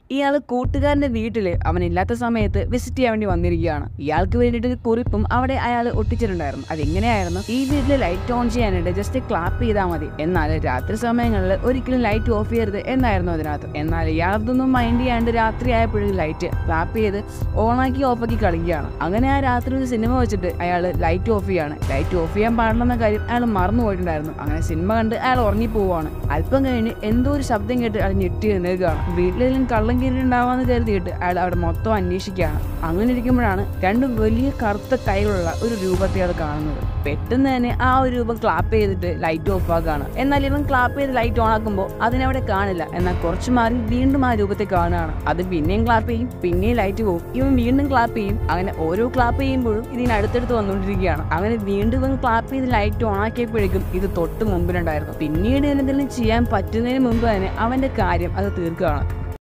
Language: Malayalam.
ഇയാൾ കൂട്ടുകാരന്റെ വീട്ടിൽ അവനില്ലാത്ത സമയത്ത് വിസിറ്റ് ചെയ്യാൻ വേണ്ടി വന്നിരിക്കുകയാണ് ഇയാൾക്ക് വേണ്ടിയിട്ട് ഒരു കുറിപ്പും അവിടെ അയാൾ ഒട്ടിച്ചിട്ടുണ്ടായിരുന്നു അതെങ്ങനെയായിരുന്നു ഈ വീട്ടിൽ ലൈറ്റ് ഓൺ ചെയ്യാനായിട്ട് ജസ്റ്റ് ക്ലാപ്പ് ചെയ്താൽ മതി എന്നാൽ രാത്രി സമയങ്ങളിൽ ഒരിക്കലും ലൈറ്റ് ഓഫ് ചെയ്യരുത് എന്നായിരുന്നു അതിനകത്ത് എന്നാൽ ഇയാളതൊന്നും മൈൻഡ് ചെയ്യാണ്ട് രാത്രി ആയപ്പോഴും ലൈറ്റ് ക്ലാപ്പ് ചെയ്ത് ഓണാക്കി ഓഫാക്കി കളിക്കുകയാണ് അങ്ങനെ ആ രാത്രി ഒരു സിനിമ വെച്ചിട്ട് അയാൾ ലൈറ്റ് ഓഫ് ചെയ്യാണ് ലൈറ്റ് ഓഫ് ചെയ്യാൻ പാടില്ലെന്ന കാര്യം അയാൾ മറന്നു പോയിട്ടുണ്ടായിരുന്നു അങ്ങനെ സിനിമ കണ്ട് അയാൾ ഉറങ്ങി പോവാണ് അല്പം കഴിഞ്ഞ് എന്തോ ഒരു ശബ്ദം കേട്ട് അയാൾ ഞെട്ടി നിൽക്കുകയാണ് വീട്ടിലെങ്കിലും കള്ളം കയറിയിട്ടുണ്ടാവാന്ന് കരുതിയിട്ട് അയാൾ അവിടെ മൊത്തം അന്വേഷിക്കുകയാണ് അങ്ങനെ ഇരിക്കുമ്പോഴാണ് രണ്ട് വലിയ കറുത്ത കൈകളുള്ള ഒരു രൂപത്തെ അയാൾ കാണുന്നത് പെട്ടെന്ന് തന്നെ ആ ഒരു രൂപം ക്ലാപ്പ് ചെയ്തിട്ട് ലൈറ്റ് ഓഫ് ആക്കുകയാണ് എന്നാൽ ഇവൻ ക്ലാപ്പ് ചെയ്ത് ലൈറ്റ് ഓൺ ആക്കുമ്പോൾ അതിനവിടെ കാണില്ല എന്നാൽ കുറച്ച് മാറി വീണ്ടും ആ രൂപത്തെ കാണുകയാണ് അത് പിന്നെയും ക്ലാപ്പ് ചെയ്യും പിന്നെയും ലൈറ്റ് പോകും ഇവൻ വീണ്ടും ക്ലാപ്പ് ചെയ്യും അങ്ങനെ ഓരോ ക്ലാപ്പ് ചെയ്യുമ്പോഴും ഇതിന് അടുത്തടുത്ത് വന്നുകൊണ്ടിരിക്കുകയാണ് അങ്ങനെ വീണ്ടും ഇവൻ ക്ലാപ്പ് ചെയ്ത് ലൈറ്റ് ഓൺ ആക്കിയപ്പോഴേക്കും ഇത് തൊട്ട് മുമ്പിലുണ്ടായിരുന്നു പിന്നീട് എന്തെങ്കിലും ചെയ്യാൻ പറ്റുന്നതിന് മുമ്പ് തന്നെ അവന്റെ കാര്യം അത് തീർക്കുകയാണ്